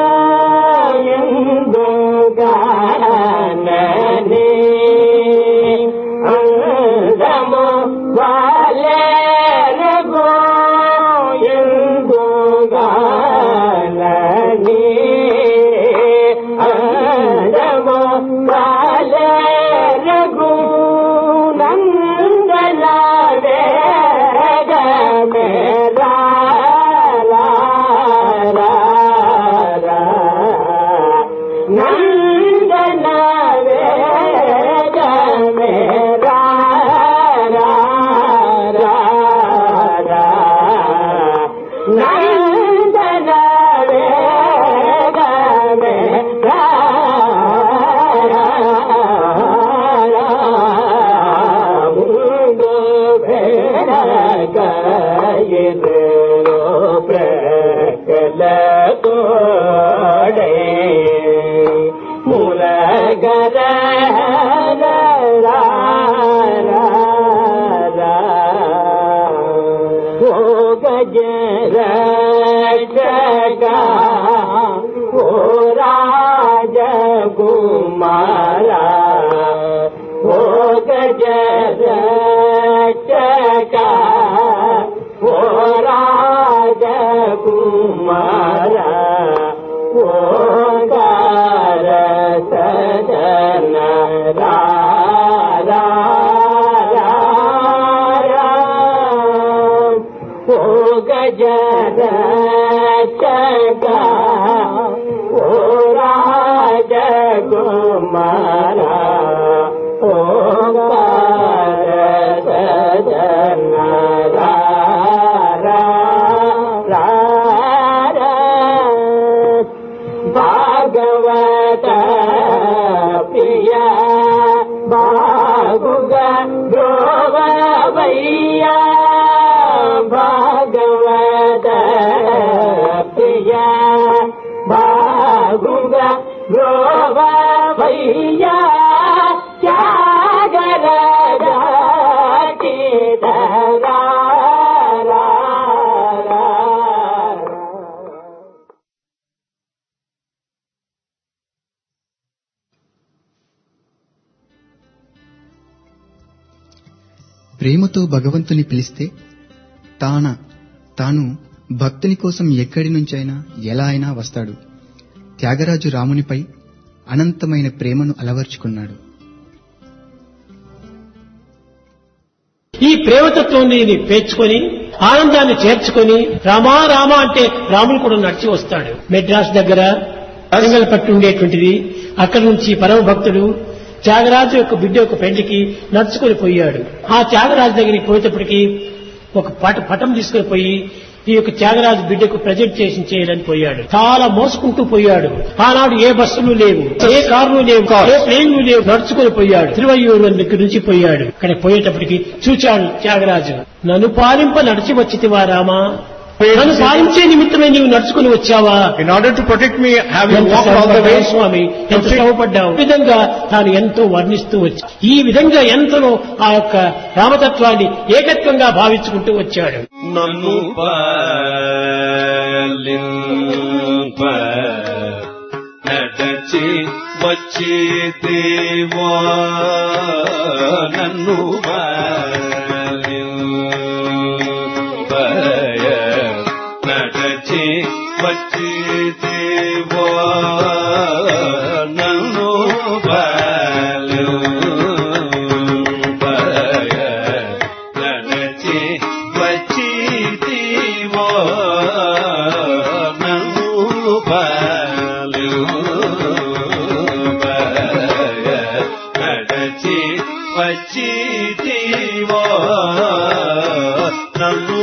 ఎందుగానని అందము బాలరగో ఎందుగానని అందము బాలరగో నందన వేగ మేరా నందన వేగ మేరా నందన వేగ మేరా ముందు ಬೆಳಗಾಯಿರೋ ಪ್ರಕಲ ತೋಡೆ ಮೂಲಗರ ಓ ಗಜರ ಓ ರಾಜ ಕುಮಾರ ಓ ಗಜರ ಓ ರಾಜ ಕುಮಾರ ಓ ಗಾರ ಸದನ ಓ ಗಜರ ಚಗ ಓ ರಾಜ ಕುಮಾರ ಓ ಗಾರ ಸದನ ಭಾಗವತ ಪ್ರಿಯ ಬಾಗುಗ ಗೋವಯ್ಯ ಭಾಗವತ ಪ್ರಿಯ ಬಾಗುಗ ಗೋವಯ್ಯ ತ್ಯಾಗರ ప్రేమతో భగవంతుని పిలిస్తే తాన తాను భక్తుని కోసం ఎక్కడి నుంచైనా ఎలా అయినా వస్తాడు త్యాగరాజు రామునిపై అనంతమైన ప్రేమను అలవర్చుకున్నాడు ఈ ప్రేమతత్వాన్ని పేర్చుకొని ఆనందాన్ని చేర్చుకొని రామా రామ అంటే రాముడు కూడా నడిచి వస్తాడు మెడ్రాస్ దగ్గర అరంగల్పట్టు ఉండేటువంటిది అక్కడి నుంచి పరమ భక్తుడు త్యాగరాజు యొక్క బిడ్డ యొక్క పెళ్లికి నడుచుకొని పోయాడు ఆ త్యాగరాజు దగ్గరికి పోయేటప్పటికి ఒక పట పటం తీసుకొని పోయి ఈ యొక్క త్యాగరాజు బిడ్డకు ప్రజెంట్ చేసి చేయాలని పోయాడు చాలా మోసుకుంటూ పోయాడు ఆనాడు ఏ బస్సులు లేవు ఏ కార్లు లేవు ఏ ట్రైన్లు లేవు నడుచుకొని పోయాడు తిరువయ్యూరు దగ్గర నుంచి పోయాడు అక్కడ పోయేటప్పటికి చూచాడు త్యాగరాజు నన్ను పాలింప నడిచి వచ్చితివా రామా నన్ను పాలించే నిమిత్తమే నీవు నడుచుకుని వచ్చావా In order to protect me, have you ఎంత walked all the way? శ్రమపడ్డావు స్వామి ఎంత శ్రమపడ్డావు ఈ విధంగా తాను ఎంతో వర్ణిస్తూ వచ్చి ఈ విధంగా ఎంతనో ఆ యొక్క రామతత్వాన్ని ఏకత్వంగా భావించుకుంటూ వచ్చాడు నన్ను పాలింప నడచి వచ్చి దేవా నన్ను పాలింప నడచి వచ్చి దేవా నన్ను పాలింప నడచి వచ్చి దేవా నన్ను పాలింప నడచి వచ్చి దేవా నన్ను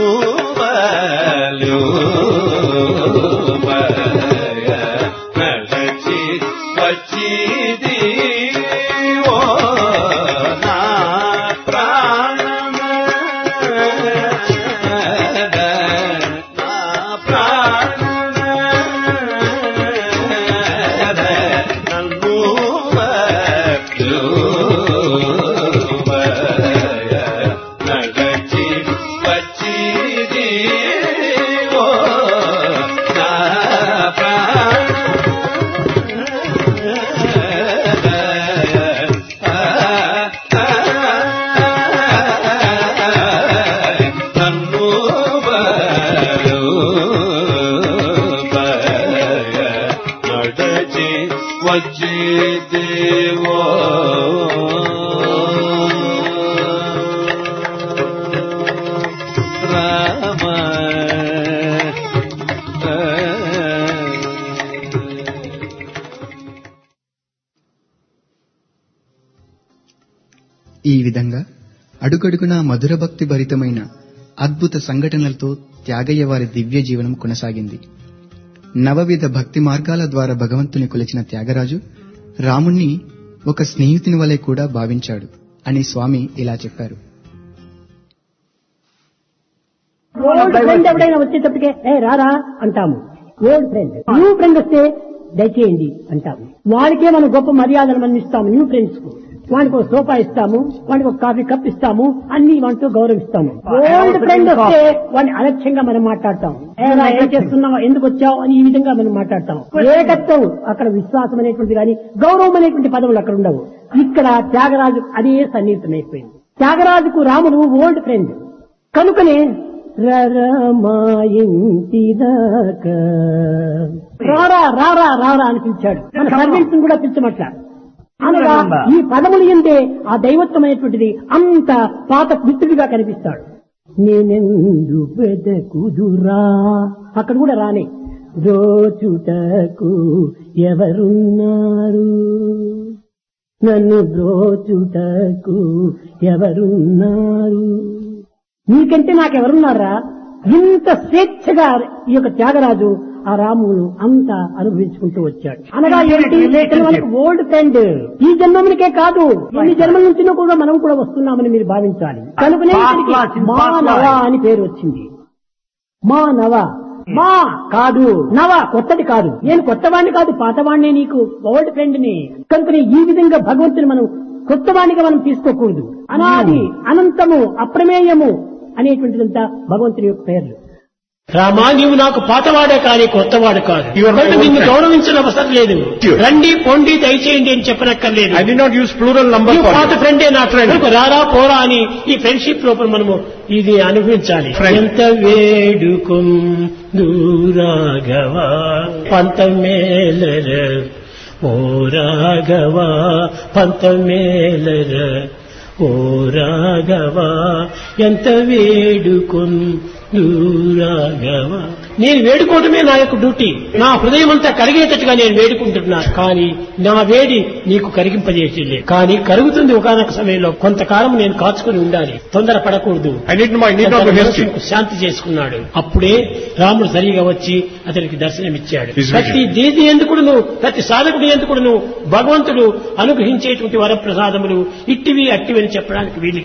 పాలింప నడచి వచ్చి దేవా నా ప్రాణమే నా ప్రాణమే నన్ను దేవో రామ ఈ విధంగా అడుగడుగునా మధుర భక్తి భరితమైన అద్భుత సంఘటనలతో త్యాగయ్య వారి దివ్య జీవనం కొనసాగింది నవవిధ భక్తి మార్గాల ద్వారా భగవంతుని కొలిచిన త్యాగరాజు రాముణ్ణి ఒక స్నేహితుని వలె కూడా భావించాడు అని స్వామి ఇలా చెప్పారు ఓల్డ్ ఫ్రెండ్ ఎవడైనా వచ్చేటప్పటికే ఏ రారా అంటాము ఓల్డ్ ఫ్రెండ్ న్యూ ఫ్రెండ్ వస్తే దయచేయండి అంటాము వాడికే మనం గొప్ప మర్యాదలు మనం ఇస్తాము న్యూ ఫ్రెండ్స్ కు వాడికి ఒక సోఫా ఇస్తాము వాడికి ఒక కాఫీ కప్ ఇస్తాము అన్ని వాటితో గౌరవిస్తాము ఓల్డ్ ఫ్రెండ్ వస్తే వాడిని అలక్ష్యంగా మనం మాట్లాడతాం ఏరా ఏం చేస్తున్నావు ఎందుకు వచ్చావు అని ఈ విధంగా మనం మాట్లాడతాం ఏకత్వం అక్కడ విశ్వాసం అనేటువంటి కానీ గౌరవం అనేటువంటి పదవులు అక్కడ ఉండవు ఇక్కడ త్యాగరాజు అదే సన్నిహితమైపోయింది త్యాగరాజుకు రాముడు ఓల్డ్ ఫ్రెండ్ కనుకనే రమాయింటిదాకా రారా రారా రారా అని పిలిచాడు మన సర్వెంట్స్ కూడా పిలిచమట్ల అనగా ఈ పదములు ఎందే ఆ దైవత్వమైనటువంటిది అంత పాత మిత్రుడిగా కనిపిస్తాడు నేనెందు పెదకుదురా అక్కడ కూడా రానే దోచుటకు ఎవరున్నారు నన్ను బ్రోచుటకు ఎవరున్నారు నీకంటే నాకెవరున్నారా ఇంత స్వేచ్ఛగా ఈ యొక్క త్యాగరాజు ఆ రామును అంత అనుభవించుకుంటూ వచ్చాడు అనగా ఏంటి ఇతను మనకు ఓల్డ్ ఫ్రెండ్ ఈ జన్మమునికే కాదు ఎన్ని జన్మల నుంచి కూడా మనం కూడా వస్తున్నామని మీరు భావించాలి కనుకనే ఇతనికి మానవ అని పేరు వచ్చింది మా నవ మా కాదు నవ కొత్తది కాదు నేను కొత్తవాణ్ణి కాదు పాతవాణ్ణే నీకు ఓల్డ్ ఫ్రెండ్ ని కనుకనే ఈ విధంగా భగవంతుని మనం కొత్తవాణిగా మనం తీసుకోకూడదు అనాది అనంతము అప్రమేయము అనేటువంటిదంతా భగవంతుని యొక్క పేర్లు రామా నీవు నాకు పాతవాడే కానీ కొత్తవాడు కాదు You are my కనుక old నిన్ను friend. గౌరవించిన అవసరం లేదు Sure. రండి పొండి దయచేయండి అని చెప్పనక్కర్లేదు I did not use plural number నీవు for పాత you. ఫ్రెండే నా ఫ్రెండ్ రారా పోరా అని ఈ ఫ్రెండ్షిప్ లోపల మనము ఇది అనుభవించాలి Friend. ఎంత వేడుకుం దూరాగవా పంత మేలర ఓ రాఘవా పంత మేలర ఓ రాఘవా ఎంత వేడుకున్ దూరాగవా నేను వేడుకోవటమే నా యొక్క డ్యూటీ నా హృదయం అంతా కరిగేటట్టుగా నేను వేడుకుంటున్నా కానీ నా వేడి నీకు కరిగింపజేసేలే కానీ కరుగుతుంది ఒకనొక సమయంలో కొంతకాలం నేను కాచుకొని ఉండాలి తొందర పడకూడదు I need, I need not to haste you. మనసుకు శాంతి చేసుకున్నాడు అప్పుడే రాముడు సరిగా వచ్చి అతనికి దర్శనమిచ్చాడు His vision. ప్రతి దేది ఎందుకుడును ప్రతి సాధకుడు ఎందుకుడును భగవంతుడు అనుగ్రహించేటువంటి వరప్రసాదములు ఇట్టివి అట్టివి అని చెప్పడానికి వీలు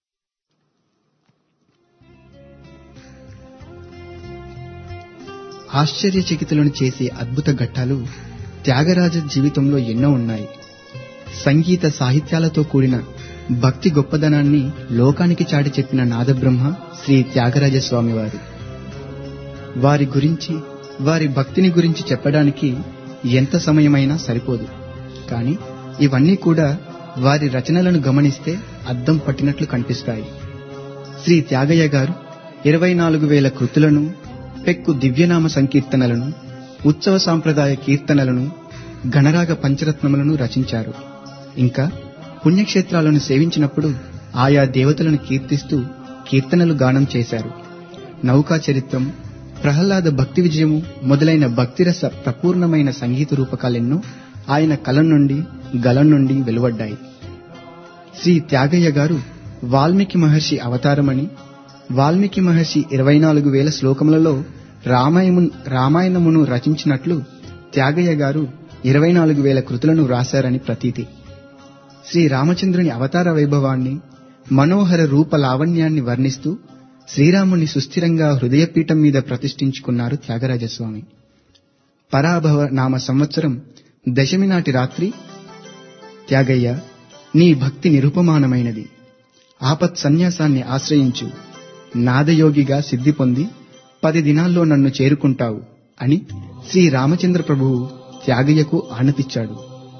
ఆశ్చర్యచకితులను చేసే అద్భుత ఘట్టాలు త్యాగరాజ జీవితంలో ఎన్నో ఉన్నాయి సంగీత సాహిత్యాలతో కూడిన భక్తి గొప్పదనాన్ని లోకానికి చాటి చెప్పిన నాదబ్రహ్మ శ్రీ త్యాగరాజ స్వామి వారు వారి గురించి వారి భక్తిని గురించి చెప్పడానికి ఎంత సమయమైనా సరిపోదు కానీ ఇవన్నీ కూడా వారి రచనలను గమనిస్తే అద్దం పట్టినట్లు కనిపిస్తాయి శ్రీ త్యాగయ్య గారు ఇరవై నాలుగు వేల కృతులను పెక్కు దివ్యనామ సంకీర్తనలను ఉత్సవ సాంప్రదాయ కీర్తనలను గణరాగ పంచరత్నములను రచించారు ఇంకా పుణ్యక్షేత్రాలను సేవించినప్పుడు ఆయా దేవతలను కీర్తిస్తూ కీర్తనలు గానం చేశారు నౌకా చరిత్రం ప్రహ్లాద భక్తి విజయము మొదలైన భక్తిరస ప్రపూర్ణమైన సంగీత రూపకాలెన్నో ఆయన కలం నుండి గలం నుండి వెలువడ్డాయి శ్రీ త్యాగయ్య గారు వాల్మీకి మహర్షి అవతారమని వాల్మీకి మహర్షి ఇరవై నాలుగు వేల శ్లోకములలో రామాయము రామాయణమును రచించినట్లు త్యాగయ్య గారు ఇరవై నాలుగు వేల కృతులను వ్రాశారని ప్రతీతి శ్రీ రామచంద్రుని అవతార వైభవాన్ని మనోహర రూప లావణ్యాన్ని వర్ణిస్తూ శ్రీరాముని సుస్థిరంగా హృదయపీఠం మీద ప్రతిష్ఠించుకున్నారు త్యాగరాజస్వామి పరాభవ నామ సంవత్సరం దశమి నాటి రాత్రి త్యాగయ్య నీ భక్తి నిరుపమానమైనది ఆపత్ సన్యాసాన్ని ఆశ్రయించు నాదయోగిగా సిద్ధి పొంది పది దినాల్లో నన్ను చేరుకుంటావు అని శ్రీ రామచంద్ర ప్రభువు త్యాగయ్యకు ఆనతిచ్చాడు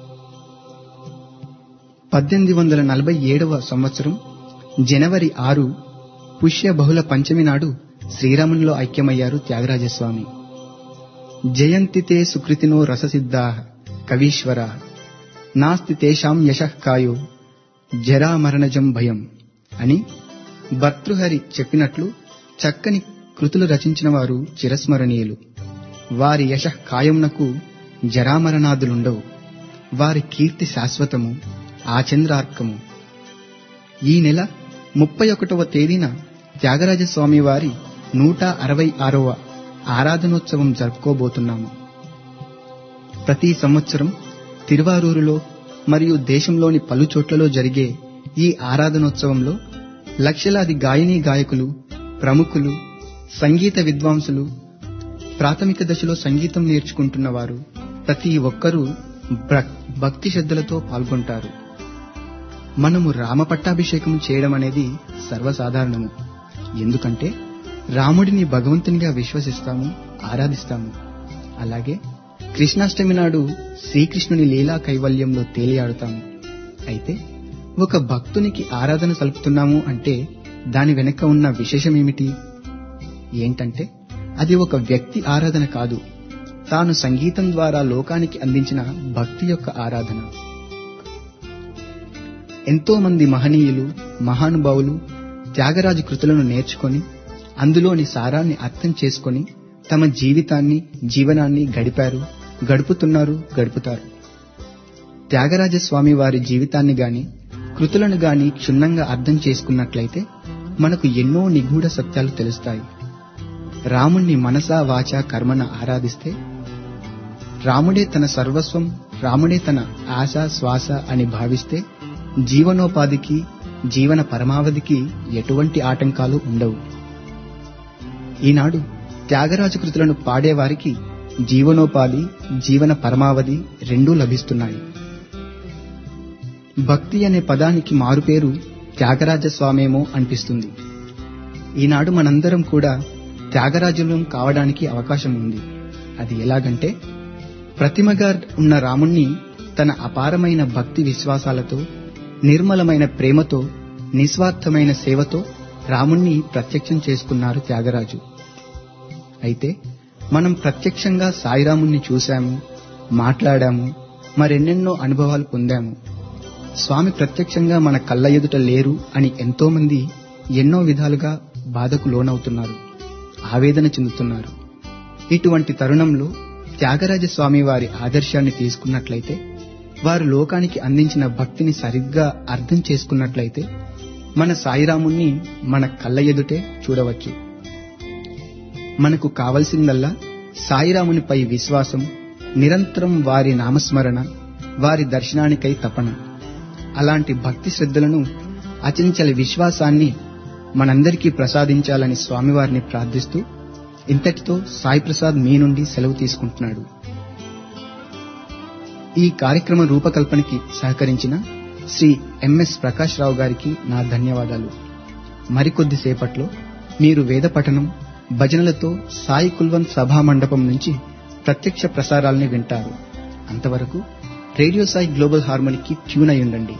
పద్దెనిమిది వందల నలభై ఏడవ సంవత్సరం జనవరి ఆరు పుష్య బహుళ పంచమి నాడు శ్రీరామునిలో ఐక్యమయ్యారు త్యాగరాజస్వామి జయంతితే సుకృతినో రససిద్ధా కవీశ్వర నాస్తి తేషాం యశఃకాయో జరామరణజం భయం అని భర్తృహరి చెప్పినట్లు చక్కని కృతులు రచించిన వారు చిరస్మరణీయులు వారి యశ కాయంనకు జరామరణాదులుండవు వారి కీర్తి శాశ్వతము ఆచంద్రార్కము ఈ నెల ముప్పై ఒకటవ తేదీన త్యాగరాజస్వామి వారి నూట అరవై ఆరవ ఆరాధనోత్సవం జరుపుకోబోతున్నాము ప్రతి సంవత్సరం తిరువారూరులో మరియు దేశంలోని పలు చోట్లలో జరిగే ఈ ఆరాధనోత్సవంలో లక్షలాది గాయనీ గాయకులు ప్రముఖులు సంగీత విద్వాంసులు ప్రాథమిక దశలో సంగీతం నేర్చుకుంటున్న వారు ప్రతి ఒక్కరూ భక్- భక్తి శ్రద్ధలతో పాల్గొంటారు మనము రామ పట్టాభిషేకం చేయడం అనేది సర్వసాధారణము ఎందుకంటే రాముడిని భగవంతునిగా విశ్వసిస్తాము ఆరాధిస్తాము అలాగే కృష్ణాష్టమి నాడు శ్రీకృష్ణుని లీలా కైవల్యంలో తేలియాడుతాము అయితే ఒక భక్తునికి ఆరాధన సలుపుతున్నాము అంటే దాని వెనుక ఉన్న విశేషమేమిటి ఏంటంటే అది ఒక వ్యక్తి ఆరాధన కాదు తాను సంగీతం ద్వారా లోకానికి అందించిన భక్తి యొక్క ఆరాధన ఎంతో మంది మహనీయులు మహానుభావులు త్యాగరాజు కృతులను నేర్చుకొని అందులోని సారాన్ని అర్థం చేసుకొని తమ జీవితాన్ని జీవనాన్ని గడిపారు గడుపుతున్నారు గడుపుతారు త్యాగరాజ స్వామి వారి జీవితాన్ని గాని కృతులను గాని క్షుణ్ణంగా అర్థం చేసుకున్నట్లయితే మనకు ఎన్నో నిగూఢ సత్యాలు తెలుస్తాయి రాముణ్ణి మనసా వాచా కర్మన ఆరాధిస్తే రాముడే తన సర్వస్వం రాముడే తన ఆశ శ్వాస అని భావిస్తే జీవనోపాధికి జీవన పరమావధికి ఎటువంటి ఆటంకాలు ఉండవు ఈనాడు త్యాగరాజ కృతులను పాడేవారికి జీవనోపాధి జీవన పరమావధి రెండూ లభిస్తున్నాయి భక్తి అనే పదానికి మారుపేరు త్యాగరాజ స్వామేమో అనిపిస్తుంది ఈనాడు మనందరం కూడా త్యాగరాజులం కావడానికి అవకాశం ఉంది అది ఎలాగంటే ప్రతిమగా ఉన్న రాముణ్ణి తన అపారమైన భక్తి విశ్వాసాలతో నిర్మలమైన ప్రేమతో నిస్వార్థమైన సేవతో రాముణ్ణి ప్రత్యక్షం చేసుకున్నారు త్యాగరాజు అయితే మనం ప్రత్యక్షంగా సాయిరాముణ్ణి చూశాము మాట్లాడాము మరెన్నెన్నో అనుభవాలు పొందాము స్వామి ప్రత్యక్షంగా మన కళ్ళ ఎదుట లేరు అని ఎంతో మంది ఎన్నో విధాలుగా బాధకు లోనవుతున్నారు ఆవేదన చెందుతున్నారు ఇటువంటి తరుణంలో త్యాగరాజ స్వామి వారి ఆదర్శాన్ని తీసుకున్నట్లయితే వారు లోకానికి అందించిన భక్తిని సరిగ్గా అర్థం చేసుకున్నట్లయితే మన సాయిరాముణ్ణి మన కళ్ళ ఎదుటే చూడవచ్చు మనకు కావలసిందల్లా సాయిరామునిపై విశ్వాసం నిరంతరం వారి నామస్మరణ వారి దర్శనానికై తపన అలాంటి భక్తి శ్రద్ధలను అచంచల విశ్వాసాన్ని మనందరికీ ప్రసాదించాలని స్వామివారిని ప్రార్థిస్తూ ఇంతటితో సాయి ప్రసాద్ మీ నుండి సెలవు తీసుకుంటున్నాడు ఈ కార్యక్రమ రూపకల్పనకి సహకరించిన శ్రీ ఎంఎస్ ప్రకాష్ రావు గారికి నా ధన్యవాదాలు మరికొద్ది సేపట్లో మీరు వేద పఠనం భజనలతో సాయి కుల్వంత్ సభా మండపం నుంచి ప్రత్యక్ష ప్రసారాల్ని వింటారు అంతవరకు రేడియో సాయి గ్లోబల్ హార్మోనికి ట్యూన్ అయి ఉండండి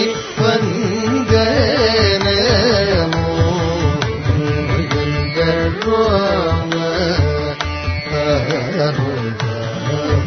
వందనము రామ